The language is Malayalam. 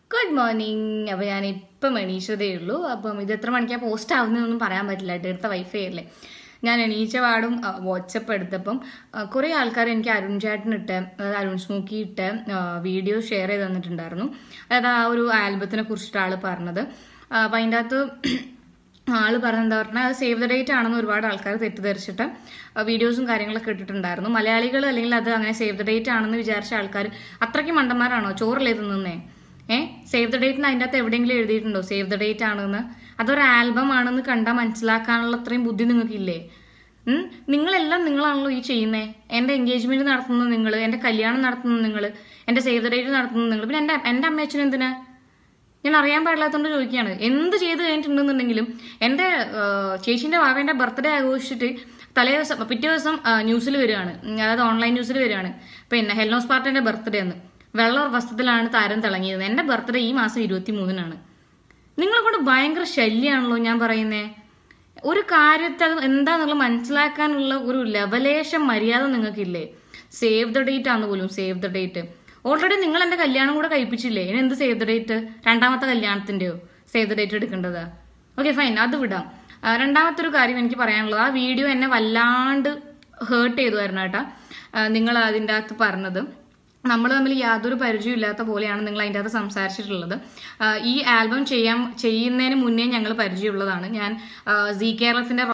ഗുഡ് മോർണിംഗ് അപ്പോൾ ഞാൻ ഇപ്പം എണീച്ചതേ ഉള്ളൂ അപ്പം ഇത് എത്ര മണിക്കാണ് പോസ്റ്റ് ആവുന്നതെന്നൊന്നും പറയാൻ പറ്റില്ല കേട്ടോ എടുത്ത വൈഫൈ അല്ലേ ഞാൻ എണീച്ച പാടും വാട്സപ്പ് എടുത്തപ്പം ആ, കുറേ ആൾക്കാർ എനിക്ക് അരുൺ ചേട്ടനിട്ട് അതായത് അരുൺ സ്മൂക്കി ഇട്ട് വീഡിയോ ഷെയർ ചെയ്ത് തന്നിട്ടുണ്ടായിരുന്നു അതായത് ആ ഒരു ആൽബത്തിനെ കുറിച്ചിട്ട് ആൾ പറഞ്ഞത് ആ, അപ്പം അതിൻ്റെ അകത്ത് ആള് പറഞ്ഞത് എന്താ പറഞ്ഞാൽ അത് സേവ് ദ ഡേറ്റ് ആണെന്ന് ഒരുപാട് ആൾക്കാർ തെറ്റിദ്ധരിച്ചിട്ട് വീഡിയോസും കാര്യങ്ങളൊക്കെ ഇട്ടിട്ടുണ്ടായിരുന്നു മലയാളികൾ അല്ലെങ്കിൽ അത് അങ്ങനെ സേവ് ദ ഡേറ്റ് ആണെന്ന് വിചാരിച്ച ആൾക്കാർ അത്രയ്ക്ക് മണ്ടന്മാരാണോ ചോറല്ലേ തിന്നുന്നേ ഏ സേവ് ദ ഡേറ്റിന് അതിൻ്റെ അകത്ത് എവിടെയെങ്കിലും എഴുതിയിട്ടുണ്ടോ സേവ് ദ ഡേറ്റ് ആണെന്ന് അതൊരു ആൽബം ആണെന്ന് കണ്ടാൽ മനസ്സിലാക്കാനുള്ള അത്രയും ബുദ്ധി നിങ്ങൾക്കില്ലേ ഉം? നിങ്ങളെല്ലാം നിങ്ങളാണല്ലോ ഈ ചെയ്യുന്നേ എന്റെ എൻഗേജ്മെന്റ് നടത്തുന്നത് നിങ്ങൾ എന്റെ കല്യാണം നടത്തുന്നത് നിങ്ങൾ എന്റെ സേവ് ദ ഡേറ്റ് നടത്തുന്നത് നിങ്ങൾ പിന്നെ എന്റെ എന്റെ അമ്മയച്ഛൻ എന്തിനാ ഞാൻ അറിയാൻ പാടില്ലാത്തതുകൊണ്ട് ചോദിക്കുകയാണ് എന്ത് ചെയ്ത് കഴിഞ്ഞിട്ടുണ്ടെന്നുണ്ടെങ്കിലും എൻ്റെ ചേച്ചീൻ്റെ വാവേൻ്റെ ബർത്ത്ഡേ ആഘോഷിച്ചിട്ട് തലേ ദിവസം പിറ്റേ ദിവസം ന്യൂസിൽ വരികയാണ് ഉം, അതായത് ഓൺലൈൻ ന്യൂസിൽ വരികയാണ് പിന്നെ ഹെൽനോസ് പാർട്ടിൻ്റെ ബർത്ത്ഡേ എന്ന് വെള്ള വസ്ത്രത്തിലാണ് താരം തിളങ്ങിയത് എൻ്റെ ബർത്ത്ഡേ ഈ മാസം ഇരുപത്തി മൂന്നിനാണ് നിങ്ങളെ കൊണ്ട് ഭയങ്കര ശല്യമാണല്ലോ ഞാൻ പറയുന്നേ ഒരു കാര്യത്തെ അത് എന്താന്നുള്ളത് മനസ്സിലാക്കാനുള്ള ഒരു ലെവലേശം മര്യാദ നിങ്ങൾക്കില്ലേ സേവ് ദ ഡേറ്റ് ആണെന്ന് പോലും സേവ് ദ ഡേറ്റ് ഓൾറെഡി നിങ്ങൾ എന്റെ കല്യാണം കൂടെ കഴിപ്പിച്ചില്ലേ ഇനി എന്ത് സേവ് ദ ഡേറ്റ് രണ്ടാമത്തെ കല്യാണത്തിന്റെയോ സേവ് ദ ഡേറ്റ് എടുക്കേണ്ടത് ഓക്കെ ഫൈൻ അത് വിടാം ആ, രണ്ടാമത്തെ ഒരു കാര്യം എനിക്ക് പറയാനുള്ളത് ആ വീഡിയോ എന്നെ വല്ലാണ്ട് ഹേർട്ട് ചെയ്തുമായിരുന്നു കേട്ടാ ആ, നിങ്ങൾ അതിൻ്റെ അകത്ത് പറഞ്ഞത് നമ്മൾ തമ്മിൽ യാതൊരു പരിചയവും ഇല്ലാത്ത പോലെയാണ് നിങ്ങൾ അതിൻ്റെ അകത്ത് സംസാരിച്ചിട്ടുള്ളത് ആ, ഈ ആൽബം ചെയ്യാൻ ചെയ്യുന്നതിന് മുന്നേ ഞങ്ങൾ പരിചയമുള്ളതാണ് ഞാൻ സി കേരളത്തിന്റെ